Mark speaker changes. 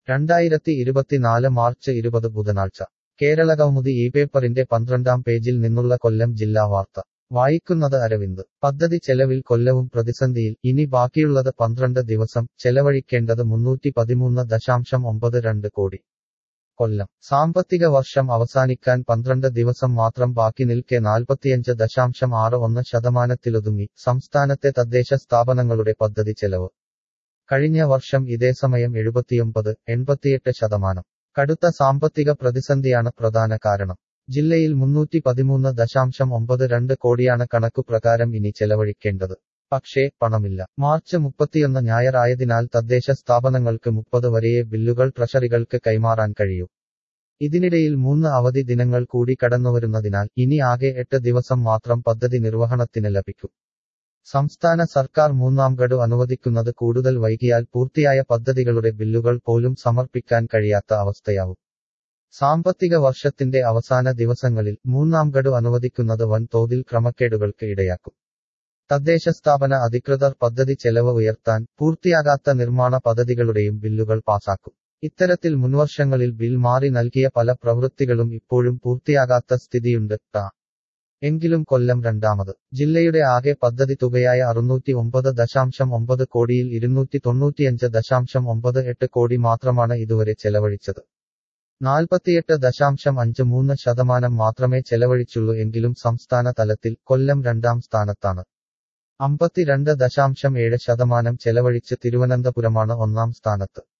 Speaker 1: രണ്ടായിരത്തി ഇരുപത്തിനാല് മാർച്ച് ഇരുപത് ബുധനാഴ്ച കേരള കൗമുദി ഈ പേപ്പറിന്റെ പന്ത്രണ്ടാം പേജിൽ നിന്നുള്ള കൊല്ലം ജില്ലാ വാർത്ത വായിക്കുന്നത് അരവിന്ദ് പദ്ധതി ചെലവിൽ കൊല്ലവും പ്രതിസന്ധിയിൽ ഇനി ബാക്കിയുള്ളത് പന്ത്രണ്ട് ദിവസം ചെലവഴിക്കേണ്ടത് മുന്നൂറ്റി പതിമൂന്ന് ദശാംശം ഒമ്പത് രണ്ട് കോടി കൊല്ലം സാമ്പത്തിക വർഷം അവസാനിക്കാൻ പന്ത്രണ്ട് ദിവസം മാത്രം ബാക്കി നിൽക്കെ നാൽപ്പത്തിയഞ്ച് ദശാംശം ആറ് ഒന്ന് ശതമാനത്തിലൊതുങ്ങി സംസ്ഥാനത്തെ തദ്ദേശ സ്ഥാപനങ്ങളുടെ പദ്ധതി ചെലവ് കഴിഞ്ഞ വർഷം ഇതേസമയം എഴുപത്തിയൊമ്പത് എൺപത്തിയെട്ട് ശതമാനം കടുത്ത സാമ്പത്തിക പ്രതിസന്ധിയാണ് പ്രധാന കാരണം ജില്ലയിൽ മുന്നൂറ്റി പതിമൂന്ന് ദശാംശം ഒമ്പത് രണ്ട് കോടിയാണ് കണക്കു പ്രകാരം ഇനി ചെലവഴിക്കേണ്ടത് പക്ഷേ പണമില്ല മാർച്ച് മുപ്പത്തിയൊന്ന് ഞായറായതിനാൽ തദ്ദേശ സ്ഥാപനങ്ങൾക്ക് മുപ്പത് വരെയേ ബില്ലുകൾ ട്രഷറികൾക്ക് കൈമാറാൻ കഴിയൂ ഇതിനിടയിൽ മൂന്ന് അവധി ദിനങ്ങൾ കൂടി കടന്നുവരുന്നതിനാൽ ഇനി ആകെ എട്ട് ദിവസം മാത്രം പദ്ധതി നിർവഹണത്തിന് ലഭിക്കും സംസ്ഥാന സർക്കാർ മൂന്നാം ഗഡു അനുവദിക്കുന്നത് കൂടുതൽ വൈകിയാൽ പൂർത്തിയായ പദ്ധതികളുടെ ബില്ലുകൾ പോലും സമർപ്പിക്കാൻ കഴിയാത്ത അവസ്ഥയാവും സാമ്പത്തിക വർഷത്തിന്റെ അവസാന ദിവസങ്ങളിൽ മൂന്നാം ഗഡു അനുവദിക്കുന്നത് വൻതോതിൽ ക്രമക്കേടുകൾക്ക് ഇടയാക്കും തദ്ദേശ സ്ഥാപന അധികൃതർ പദ്ധതി ചെലവ് ഉയർത്താൻ പൂർത്തിയാകാത്ത നിർമ്മാണ പദ്ധതികളുടെയും ബില്ലുകൾ പാസാക്കും ഇത്തരത്തിൽ മുൻവർഷങ്ങളിൽ ബിൽ മാറി നൽകിയ പല പ്രവൃത്തികളും ഇപ്പോഴും പൂർത്തിയാകാത്ത സ്ഥിതിയുണ്ട് ടാ എങ്കിലും കൊല്ലം രണ്ടാമത് ജില്ലയുടെ ആകെ പദ്ധതി തുകയായ അറുന്നൂറ്റി ഒമ്പത് ദശാംശം ഒമ്പത് കോടിയിൽ ഇരുന്നൂറ്റി തൊണ്ണൂറ്റിയഞ്ച് ദശാംശം ഒമ്പത് എട്ട് കോടി മാത്രമാണ് ഇതുവരെ ചെലവഴിച്ചത് നാൽപ്പത്തിയെട്ട് ദശാംശം അഞ്ച് മൂന്ന് ശതമാനം മാത്രമേ ചെലവഴിച്ചുള്ളൂ എങ്കിലും സംസ്ഥാന തലത്തിൽ കൊല്ലം രണ്ടാം സ്ഥാനത്താണ് അമ്പത്തിരണ്ട് ദശാംശം ഏഴ് ശതമാനം ചെലവഴിച്ച് തിരുവനന്തപുരമാണ് ഒന്നാം സ്ഥാനത്ത്